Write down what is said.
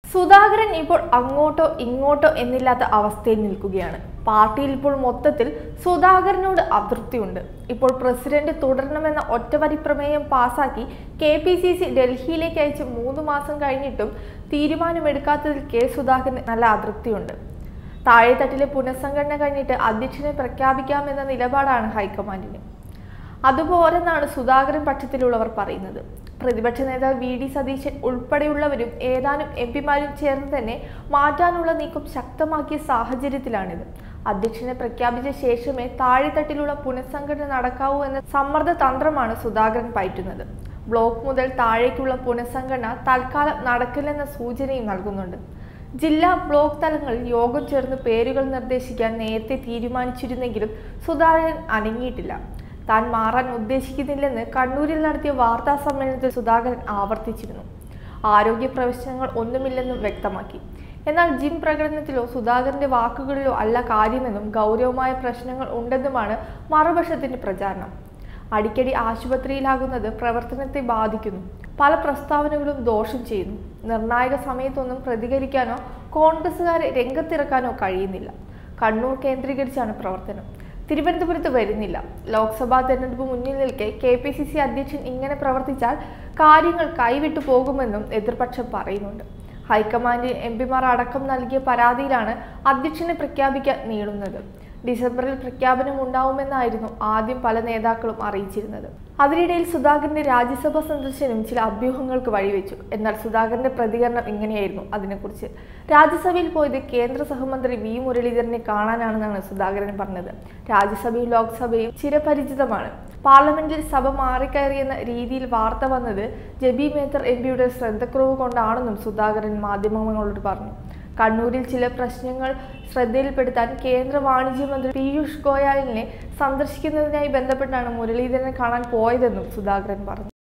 സുധാകരൻ ഇപ്പോൾ അങ്ങോട്ടോ ഇങ്ങോട്ടോ എന്നില്ലാത്ത അവസ്ഥയിൽ നിൽക്കുകയാണ് പാർട്ടിയിൽ ഇപ്പോൾ മൊത്തത്തിൽ സുധാകരനോട് അതൃപ്തിയുണ്ട് ഇപ്പോൾ പ്രസിഡന്റ് തുടരണമെന്ന ഒറ്റവരി പ്രമേയം പാസാക്കി കെ പി സി സി ഡൽഹിയിലേക്ക് അയച്ച് മൂന്ന് മാസം കഴിഞ്ഞിട്ടും തീരുമാനമെടുക്കാത്തതിൽ കെ സുധാകരന് നല്ല അതൃപ്തിയുണ്ട് താഴെത്തട്ടിലെ പുനഃസംഘടന കഴിഞ്ഞിട്ട് അധ്യക്ഷനെ പ്രഖ്യാപിക്കാമെന്ന നിലപാടാണ് ഹൈക്കമാൻഡിന് അതുപോരെന്നാണ് സുധാകരൻ പക്ഷത്തിലുള്ളവർ പറയുന്നത് പ്രതിപക്ഷ നേതാവ് വി ഡി സതീശൻ ഉൾപ്പെടെയുള്ളവരും ഏതാനും എം പിമാരും ചേർന്ന് തന്നെ മാറ്റാനുള്ള നീക്കം ശക്തമാക്കിയ സാഹചര്യത്തിലാണിത് അധ്യക്ഷനെ പ്രഖ്യാപിച്ച ശേഷമേ താഴെത്തട്ടിലുള്ള പുനഃസംഘടന നടക്കാവൂ എന്ന സമ്മർദ്ദ തന്ത്രമാണ് സുധാകരൻ പയറ്റുന്നത് ബ്ലോക്ക് മുതൽ താഴേക്കുള്ള പുനഃസംഘടന തൽക്കാലം നടക്കില്ലെന്ന സൂചനയും നൽകുന്നുണ്ട് ജില്ലാ ബ്ലോക്ക് തലങ്ങളിൽ യോഗം ചേർന്ന് പേരുകൾ നിർദ്ദേശിക്കാൻ നേരത്തെ തീരുമാനിച്ചിരുന്നെങ്കിലും സുധാകരൻ അനങ്ങിയിട്ടില്ല താൻ മാറാൻ ഉദ്ദേശിക്കുന്നില്ലെന്ന് കണ്ണൂരിൽ നടത്തിയ വാർത്താ സമ്മേളനത്തിൽ സുധാകരൻ ആവർത്തിച്ചിരുന്നു ആരോഗ്യ പ്രശ്നങ്ങൾ ഒന്നുമില്ലെന്നും വ്യക്തമാക്കി എന്നാൽ ജിം പ്രകടനത്തിലോ സുധാകരന്റെ വാക്കുകളിലോ അല്ല കാര്യമെന്നും ഗൗരവമായ പ്രശ്നങ്ങൾ ഉണ്ടെന്നുമാണ് മറുപക്ഷത്തിന്റെ പ്രചാരണം അടിക്കടി ആശുപത്രിയിലാകുന്നത് പ്രവർത്തനത്തെ ബാധിക്കുന്നു പല പ്രസ്താവനകളും ദോഷം ചെയ്യുന്നു നിർണായക സമയത്തൊന്നും പ്രതികരിക്കാനോ കോൺഗ്രസുകാരെ രംഗത്തിറക്കാനോ കഴിയുന്നില്ല കണ്ണൂർ കേന്ദ്രീകരിച്ചാണ് പ്രവർത്തനം തിരുവനന്തപുരത്ത് വരുന്നില്ല ലോക്സഭാ തെരഞ്ഞെടുപ്പ് മുന്നിൽ നിൽക്കെ കെ പി സി സി അധ്യക്ഷൻ ഇങ്ങനെ പ്രവർത്തിച്ചാൽ കാര്യങ്ങൾ കൈവിട്ടു പോകുമെന്നും എതിർപക്ഷം പറയുന്നുണ്ട് ഹൈക്കമാൻഡ് എം പിമാർ അടക്കം നൽകിയ പരാതിയിലാണ് അധ്യക്ഷനെ പ്രഖ്യാപിക്കാൻ നീളുന്നത് ഡിസംബറിൽ പ്രഖ്യാപനം ഉണ്ടാവുമെന്നായിരുന്നു ആദ്യം പല നേതാക്കളും അറിയിച്ചിരുന്നത് അതിനിടയിൽ സുധാകരന്റെ രാജ്യസഭാ സന്ദർശനം ചില അഭ്യൂഹങ്ങൾക്ക് വഴിവെച്ചു എന്നാൽ സുധാകരന്റെ പ്രതികരണം ഇങ്ങനെയായിരുന്നു അതിനെക്കുറിച്ച് രാജ്യസഭയിൽ പോയത് കേന്ദ്ര സഹമന്ത്രി വി മുരളീധരനെ കാണാനാണെന്നാണ് സുധാകരൻ പറഞ്ഞത് രാജ്യസഭയും ലോക്സഭയും ചിരപരിചിതമാണ് പാർലമെന്റിൽ സഭ മാറിക്കയറിയെന്ന രീതിയിൽ വാർത്ത വന്നത് ജബി മേത്തർ എം പിയുടെ ശ്രദ്ധക്കുറവ് കൊണ്ടാണെന്നും സുധാകരൻ മാധ്യമങ്ങളോട് പറഞ്ഞു കണ്ണൂരിൽ ചില പ്രശ്നങ്ങൾ ശ്രദ്ധയിൽപ്പെടുത്താൻ കേന്ദ്ര വാണിജ്യ മന്ത്രി പീയൂഷ് ഗോയലിനെ സന്ദർശിക്കുന്നതിനായി ബന്ധപ്പെട്ടാണ് മുരളീധരനെ കാണാൻ പോയതെന്നും സുധാകരൻ പറഞ്ഞു